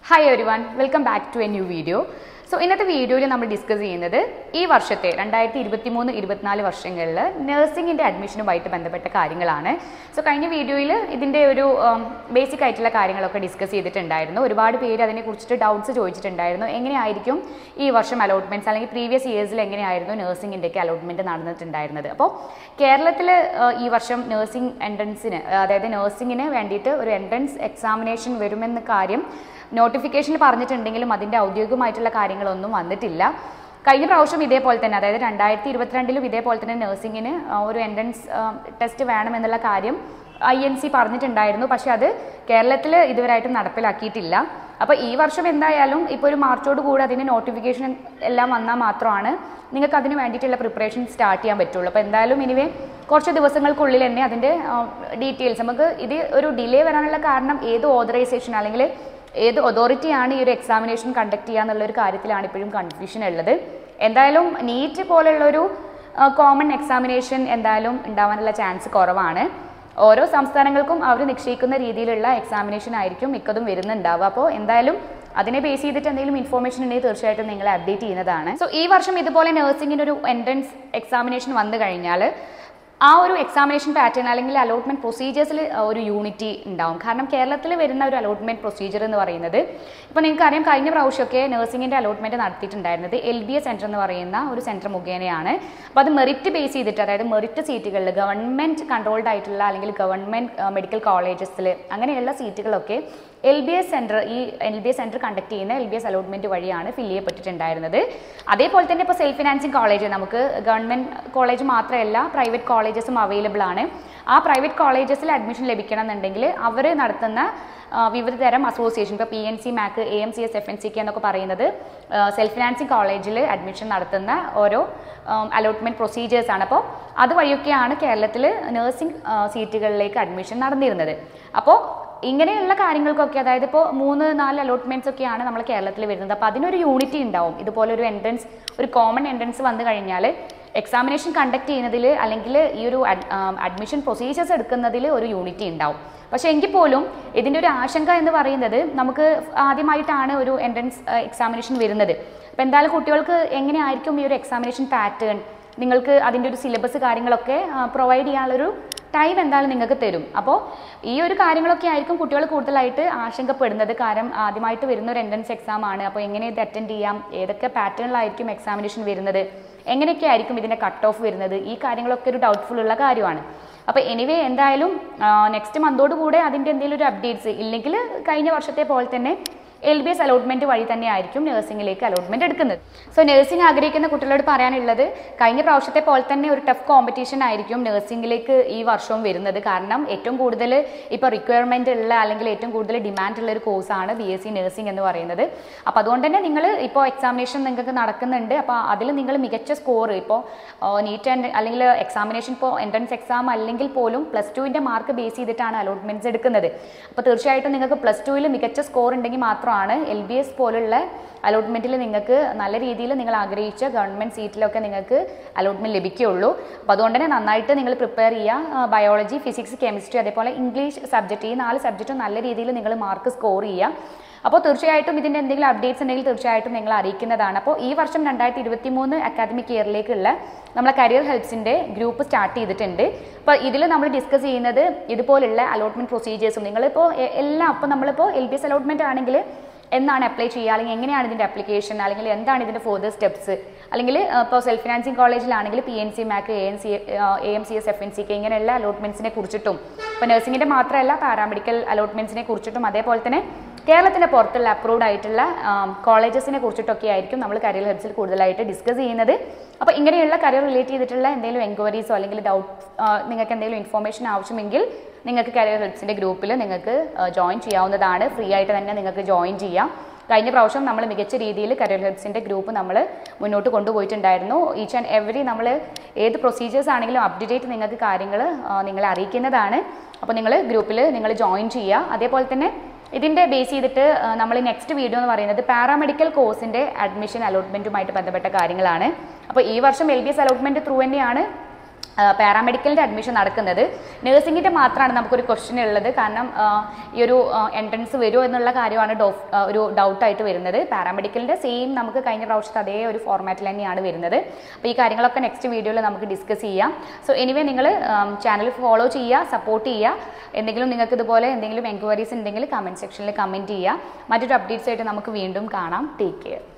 hi everyone welcome back to a new video so ഇന്നത്തെ വീഡിയോയിൽ നമ്മൾ discuss ചെയ്യുന്നത് ഈ വർഷത്തെ രണ്ടായിരത്തി ഇരുപത്തി മൂന്ന് ഇരുപത്തിനാല് വർഷങ്ങളിൽ നഴ്സിംഗിൻ്റെ അഡ്മിഷനുമായിട്ട് ബന്ധപ്പെട്ട കാര്യങ്ങളാണ് സോ കഴിഞ്ഞ വീഡിയോയിൽ ഇതിൻ്റെ ഒരു ബേസിക് ആയിട്ടുള്ള കാര്യങ്ങളൊക്കെ ഡിസ്കസ് ചെയ്തിട്ടുണ്ടായിരുന്നു ഒരുപാട് പേര് അതിനെക്കുറിച്ചിട്ട് ഡൗട്ട്സ് ചോദിച്ചിട്ടുണ്ടായിരുന്നു എങ്ങനെയായിരിക്കും ഈ വർഷം അലോട്ട്മെൻറ്റ്സ് അല്ലെങ്കിൽ പ്രീവിയസ് ഇയേഴ്സിൽ എങ്ങനെയായിരുന്നു നഴ്സിംഗിൻ്റെയൊക്കെ അലോട്ട്മെൻറ്റ് നടന്നിട്ടുണ്ടായിരുന്നത് അപ്പോൾ കേരളത്തിൽ ഈ വർഷം നഴ്സിംഗ് എൻട്രൻസിന് അതായത് നഴ്സിംഗിന് വേണ്ടിയിട്ട് ഒരു എൻട്രൻസ് എക്സാമിനേഷൻ വരുമെന്ന കാര്യം നോട്ടിഫിക്കേഷനിൽ പറഞ്ഞിട്ടുണ്ടെങ്കിലും അതിൻ്റെ ഔദ്യോഗികമായിട്ടുള്ള കാര്യങ്ങളൊന്നും വന്നിട്ടില്ല കഴിഞ്ഞ പ്രാവശ്യം ഇതേപോലെ തന്നെ അതായത് രണ്ടായിരത്തി ഇരുപത്തിരണ്ടിലും ഇതേപോലെ തന്നെ നഴ്സിംഗിന് ഒരു എൻട്രൻസ് ടെസ്റ്റ് വേണമെന്നുള്ള കാര്യം ഐ എൻ സി പറഞ്ഞിട്ടുണ്ടായിരുന്നു പക്ഷെ അത് കേരളത്തിൽ ഇതുവരെയായിട്ടും നടപ്പിലാക്കിയിട്ടില്ല അപ്പോൾ ഈ വർഷം എന്തായാലും ഇപ്പോൾ ഒരു മാർച്ചോട് കൂടി അതിന് നോട്ടിഫിക്കേഷൻ എല്ലാം വന്നാൽ മാത്രമാണ് നിങ്ങൾക്ക് അതിന് വേണ്ടിയിട്ടുള്ള പ്രിപ്പറേഷൻ സ്റ്റാർട്ട് ചെയ്യാൻ പറ്റുള്ളൂ അപ്പോൾ എന്തായാലും ഇനിവേ കുറച്ച് ദിവസങ്ങൾക്കുള്ളിൽ തന്നെ അതിൻ്റെ ഡീറ്റെയിൽസ് നമുക്ക് ഇത് ഒരു ഡിലേ വരാനുള്ള കാരണം ഏത് ഓതറൈസേഷൻ അല്ലെങ്കിൽ ഏത് അതോറിറ്റിയാണ് ഈ ഒരു എക്സാമിനേഷൻ കണ്ടക്ട് ചെയ്യുക എന്നുള്ള ഒരു കാര്യത്തിലാണ് ഇപ്പോഴും കൺഫ്യൂഷൻ ഉള്ളത് എന്തായാലും നീറ്റ് പോലുള്ളൊരു കോമൺ എക്സാമിനേഷൻ എന്തായാലും ഉണ്ടാവാനുള്ള ചാൻസ് കുറവാണ് ഓരോ സംസ്ഥാനങ്ങൾക്കും അവർ നിശ്ചയിക്കുന്ന രീതിയിലുള്ള എക്സാമിനേഷൻ ആയിരിക്കും മിക്കതും വരുന്നുണ്ടാവുക അപ്പോൾ എന്തായാലും അതിനെ ബേസ് ചെയ്തിട്ട് എന്തെങ്കിലും ഇൻഫോർമേഷൻ ഉണ്ടെങ്കിൽ തീർച്ചയായിട്ടും നിങ്ങളെ അപ്ഡേറ്റ് ചെയ്യുന്നതാണ് സോ ഈ വർഷം ഇതുപോലെ നഴ്സിംഗിന് ഒരു എൻട്രൻസ് എക്സാമിനേഷൻ വന്നു കഴിഞ്ഞാൽ ആ ഒരു എക്സാമിനേഷൻ പാറ്റേൺ അല്ലെങ്കിൽ അലോട്ട്മെന്റ് പ്രൊസീജിയേഴ്സിൽ ഒരു യൂണിറ്റി ഉണ്ടാവും കാരണം കേരളത്തിൽ വരുന്ന ഒരു അലോട്ട്മെന്റ് പ്രൊസീജിയർ എന്ന് പറയുന്നത് ഇപ്പോൾ നിങ്ങൾക്ക് അറിയാം കഴിഞ്ഞ പ്രാവശ്യമൊക്കെ നഴ്സിംഗിന്റെ അലോട്ട്മെന്റ് നടത്തിയിട്ടുണ്ടായിരുന്നത് എൽ ബി എസ് സെന്റർ എന്ന് പറയുന്ന ഒരു സെന്റർ മുഖേനയാണ് അപ്പോൾ അത് മെറിറ്റ് ബേസ് ചെയ്തിട്ട് അതായത് മെറിറ്റ് സീറ്റുകളിൽ ഗവൺമെന്റ് കൺട്രോൾഡ് ആയിട്ടുള്ള അല്ലെങ്കിൽ ഗവൺമെന്റ് മെഡിക്കൽ കോളേജസിൽ അങ്ങനെയുള്ള സീറ്റുകളൊക്കെ എൽ ബി എസ് സെൻറ്റർ ഈ L B S centre conduct ചെയ്യുന്ന എൽ ബി എസ് അലോട്ട്മെൻറ്റ് വഴിയാണ് ഫില്ല് ചെയ്യപ്പെട്ടിട്ടുണ്ടായിരുന്നത് അതേപോലെ തന്നെ ഇപ്പോൾ സെൽഫ് ഫിനാൻസിങ് കോളേജ് നമുക്ക് ഗവൺമെൻറ് കോളേജ് മാത്രമല്ല പ്രൈവറ്റ് കോളേജസും അവൈലബിൾ ആണ് ആ പ്രൈവറ്റ് കോളേജസിൽ അഡ്മിഷൻ ലഭിക്കണം എന്നുണ്ടെങ്കിൽ അവർ നടത്തുന്ന വിവിധ തരം അസോസിയേഷൻ ഇപ്പോൾ P N C mac A M C S F N C K എന്നൊക്കെ പറയുന്നത് സെൽഫ് ഫിനാൻസിങ് കോളേജിൽ അഡ്മിഷൻ നടത്തുന്ന ഓരോ അലോട്ട്മെൻറ്റ് പ്രൊസീജിയേഴ്സ് ആണ് അപ്പോൾ അതുവഴിയൊക്കെയാണ് കേരളത്തിൽ നഴ്സിംഗ് സീറ്റുകളിലേക്ക് അഡ്മിഷൻ നടന്നിരുന്നത് അപ്പോൾ ഇങ്ങനെയുള്ള കാര്യങ്ങൾക്കൊക്കെ അതായത് ഇപ്പോൾ മൂന്ന് നാല് അലോട്ട്മെന്റ്സ് ഒക്കെയാണ് നമ്മൾ കേരളത്തിൽ വരുന്നത് അപ്പോൾ അതിനൊരു യൂണിറ്റി ഉണ്ടാവും ഇതുപോലെ ഒരു എൻട്രൻസ് ഒരു കോമൺ എൻട്രൻസ് വന്നു കഴിഞ്ഞാൽ എക്സാമിനേഷൻ കണ്ടക്ട് ചെയ്യുന്നതിൽ അല്ലെങ്കിൽ ഈ ഒരു അഡ്മിഷൻ പ്രൊസീജിയേഴ്സ് എടുക്കുന്നതിൽ ഒരു യൂണിറ്റി ഉണ്ടാവും പക്ഷേ എങ്കിൽ പോലും ഇതിൻ്റെ ഒരു ആശങ്ക എന്ന് പറയുന്നത് നമുക്ക് ആദ്യമായിട്ടാണ് ഒരു എൻട്രൻസ് എക്സാമിനേഷൻ വരുന്നത് അപ്പോൾ എന്തായാലും കുട്ടികൾക്ക് എങ്ങനെയായിരിക്കും ഈ ഒരു എക്സാമിനേഷൻ പാറ്റേൺ നിങ്ങൾക്ക് അതിൻ്റെ ഒരു സിലബസ് കാര്യങ്ങളൊക്കെ പ്രൊവൈഡ് ചെയ്യാനുള്ളൊരു ടൈം എന്തായാലും നിങ്ങൾക്ക് തരും അപ്പോൾ ഈ ഒരു കാര്യങ്ങളൊക്കെ ആയിരിക്കും കുട്ടികൾ കൂടുതലായിട്ട് ആശങ്കപ്പെടുന്നത് കാരണം ആദ്യമായിട്ട് വരുന്ന ഒരു എൻട്രൻസ് എക്സാം ആണ് അപ്പോൾ എങ്ങനെ ഇത് അറ്റൻഡ് ചെയ്യാം ഏതൊക്കെ പാറ്റേണിലായിരിക്കും എക്സാമിനേഷൻ വരുന്നത് എങ്ങനെയൊക്കെ ആയിരിക്കും ഇതിൻ്റെ കട്ട് ഓഫ് വരുന്നത് ഈ കാര്യങ്ങളൊക്കെ ഒരു ഡൗട്ട്ഫുൾ ഉള്ള കാര്യമാണ് അപ്പോൾ എനിവേ എന്തായാലും നെക്സ്റ്റ് മന്തോട് കൂടെ അതിൻ്റെ എന്തെങ്കിലും ഒരു അപ്ഡേറ്റ്സ് ഇല്ലെങ്കിൽ കഴിഞ്ഞ വർഷത്തെ പോലെ തന്നെ എൽ ബി എസ് അലോട്ട്മെന്റ് വഴി തന്നെ ആയിരിക്കും നഴ്സിംഗിലേക്ക് അലോട്ട്മെന്റ് എടുക്കുന്നത് സോ നഴ്സിംഗ് ആഗ്രഹിക്കുന്ന കുട്ടികളോട് പറയാനുള്ളത് കഴിഞ്ഞ പ്രാവശ്യത്തെ പോലെ തന്നെ ഒരു ടഫ് കോമ്പറ്റീഷൻ ആയിരിക്കും നഴ്സിംഗിലേക്ക് ഈ വർഷവും വരുന്നത് കാരണം ഏറ്റവും കൂടുതൽ ഇപ്പോൾ റിക്വയർമെന്റ് ഉള്ള അല്ലെങ്കിൽ ഏറ്റവും കൂടുതൽ ഡിമാൻഡ് ഉള്ള ഒരു കോഴ്സാണ് ബി എസ് സി നഴ്സിംഗ് എന്ന് പറയുന്നത് അപ്പോൾ അതുകൊണ്ട് തന്നെ നിങ്ങൾ ഇപ്പോൾ എക്സാമിനേഷൻ നിങ്ങൾക്ക് നടക്കുന്നുണ്ട് അപ്പോൾ അതിൽ നിങ്ങൾ മികച്ച സ്കോർ ഇപ്പോൾ നീറ്റ് ആൻഡ് അല്ലെങ്കിൽ എക്സാമിനേഷൻ ഇപ്പോൾ എൻട്രൻസ് എക്സാം അല്ലെങ്കിൽ പോലും പ്ലസ് ടുവിൻ്റെ മാർക്ക് ബേസ് ചെയ്തിട്ടാണ് അലോട്ട്മെന്റ്സ് എടുക്കുന്നത് അപ്പോൾ തീർച്ചയായിട്ടും നിങ്ങൾക്ക് പ്ലസ് ടുവിൽ മികച്ച സ്കോർ ഉണ്ടെങ്കിൽ മാത്രം മാത്രമാണ് എൽ ബി എസ് പോലുള്ള അലോട്ട്മെൻറ്റിൽ നിങ്ങൾക്ക് നല്ല രീതിയിൽ നിങ്ങൾ ആഗ്രഹിച്ച ഗവൺമെൻറ് സീറ്റിലൊക്കെ നിങ്ങൾക്ക് അലോട്ട്മെൻറ്റ് ലഭിക്കുകയുള്ളൂ അപ്പോൾ അതുകൊണ്ട് തന്നെ നന്നായിട്ട് നിങ്ങൾ പ്രിപ്പയർ ചെയ്യുക ബയോളജി ഫിസിക്സ് കെമിസ്ട്രി അതേപോലെ ഇംഗ്ലീഷ് സബ്ജക്റ്റ് ഈ നാല് സബ്ജക്റ്റും നല്ല രീതിയിൽ നിങ്ങൾ മാർക്ക് സ്കോർ ചെയ്യുക അപ്പോൾ തീർച്ചയായിട്ടും ഇതിൻ്റെ എന്തെങ്കിലും അപ്ഡേറ്റ്സ് ഉണ്ടെങ്കിൽ തീർച്ചയായിട്ടും നിങ്ങൾ അറിയിക്കുന്നതാണ് അപ്പോൾ ഈ വർഷം രണ്ടായിരത്തി ഇരുപത്തി മൂന്ന് അക്കാദമിക് ഇയറിലേക്കുള്ള നമ്മളെ കരിയർ ഹെൽപ്സിൻ്റെ ഗ്രൂപ്പ് സ്റ്റാർട്ട് ചെയ്തിട്ടുണ്ട് അപ്പോൾ ഇതിൽ നമ്മൾ ഡിസ്കസ് ചെയ്യുന്നത് ഇതുപോലുള്ള അലോട്ട്മെൻറ്റ് പ്രൊസീജിയേഴ്സും നിങ്ങളിപ്പോൾ എല്ലാം അപ്പോൾ നമ്മളിപ്പോൾ എൽ ബി എസ് അലോട്ട്മെൻറ്റ് ആണെങ്കിൽ എന്നാണ് അപ്ലൈ ചെയ്യുക അല്ലെങ്കിൽ എങ്ങനെയാണ് ഇതിൻ്റെ അപ്ലിക്കേഷൻ അല്ലെങ്കിൽ എന്താണ് ഇതിൻ്റെ ഫോർദർ സ്റ്റെപ്സ് അല്ലെങ്കിൽ ഇപ്പോൾ സെൽഫ് ഫിനാൻസിങ് കോളേജിലാണെങ്കിൽ P N C mac A N C A M C S F N C K ഇങ്ങനെയുള്ള അലോട്ട്മെൻറ്റ്സിനെ കുറിച്ചിട്ടും ഇപ്പോൾ നഴ്സിംഗിൻ്റെ മാത്രമല്ല പാരാമെഡിക്കൽ അലോട്ട്മെൻറ്റ്സിനെ കുറിച്ചിട്ടും അതേപോലെ തന്നെ കേരളത്തിൻ്റെ പുറത്തുള്ള അപ്രൂവ്ഡ് ആയിട്ടുള്ള കോളേജസിനെ കുറിച്ചിട്ടൊക്കെ ആയിരിക്കും നമ്മൾ കരിയർ ഹെൽപ്സിൽ കൂടുതലായിട്ട് ഡിസ്കസ് ചെയ്യുന്നത് അപ്പോൾ ഇങ്ങനെയുള്ള കരിയർ റിലേറ്റ് ചെയ്തിട്ടുള്ള എന്തെങ്കിലും എൻക്വയറീസോ അല്ലെങ്കിൽ ഡൗട്ട് നിങ്ങൾക്ക് എന്തെങ്കിലും ഇൻഫോർമേഷൻ ആവശ്യമെങ്കിൽ നിങ്ങൾക്ക് കരിയർ ഹെൽപ്സിൻ്റെ ഗ്രൂപ്പിൽ നിങ്ങൾക്ക് ജോയിൻ ചെയ്യാവുന്നതാണ് ഫ്രീ ആയിട്ട് തന്നെ നിങ്ങൾക്ക് ജോയിൻ ചെയ്യാം കഴിഞ്ഞ പ്രാവശ്യം നമ്മൾ മികച്ച രീതിയിൽ കരിയർ ഹെൽപ്സിൻ്റെ ഗ്രൂപ്പ് നമ്മൾ മുന്നോട്ട് കൊണ്ടുപോയിട്ടുണ്ടായിരുന്നു ഈച്ച് ആൻഡ് എവറി നമ്മൾ ഏത് പ്രൊസീജിയേഴ്സ് ആണെങ്കിലും അപ്ഡേറ്റ് നിങ്ങൾക്ക് കാര്യങ്ങൾ നിങ്ങളെ അറിയിക്കുന്നതാണ് അപ്പോൾ നിങ്ങൾ ഗ്രൂപ്പിൽ നിങ്ങൾ ജോയിൻ ചെയ്യുക അതേപോലെ തന്നെ ഇതിൻ്റെ ബേസ് ചെയ്തിട്ട് നമ്മൾ നെക്സ്റ്റ് വീഡിയോ എന്ന് പറയുന്നത് പാരാമെഡിക്കൽ കോഴ്സിൻ്റെ അഡ്മിഷൻ അലോട്ട്മെൻറ്റുമായിട്ട് ബന്ധപ്പെട്ട കാര്യങ്ങളാണ് അപ്പോൾ ഈ വർഷം L B S allotment through തന്നെയാണ് പാരാമെഡിക്കലിൻ്റെ അഡ്മിഷൻ നടക്കുന്നത് നഴ്സിംഗിൻ്റെ മാത്രമാണ് നമുക്കൊരു ക്വസ്റ്റ്യൻ ഉള്ളത് കാരണം ആ, ഈ ഒരു എൻട്രൻസ് വരുമോ എന്നുള്ള കാര്യമാണ് ഡോ ആ, ഒരു ഡൗട്ടായിട്ട് വരുന്നത് പാരാമെഡിക്കലിൻ്റെ സെയിം നമുക്ക് കഴിഞ്ഞ പ്രാവശ്യത്തെ അതേ ഒരു ഫോർമാറ്റിൽ തന്നെയാണ് വരുന്നത് അപ്പോൾ ഈ കാര്യങ്ങളൊക്കെ നെക്സ്റ്റ് വീഡിയോയിൽ നമുക്ക് ഡിസ്കസ് ചെയ്യാം സോ എനിവേ നിങ്ങൾ ചാനൽ ഫോളോ ചെയ്യുക സപ്പോർട്ട് ചെയ്യുക എന്തെങ്കിലും നിങ്ങൾക്ക് ഇതുപോലെ എന്തെങ്കിലും എൻക്വയറീസ് ഉണ്ടെങ്കിൽ കമൻറ്റ് സെക്ഷനിൽ കമൻറ്റ് ചെയ്യുക മറ്റൊരു അപ്ഡേറ്റ്സ് ആയിട്ട് നമുക്ക് വീണ്ടും കാണാം ടേക്ക് കെയർ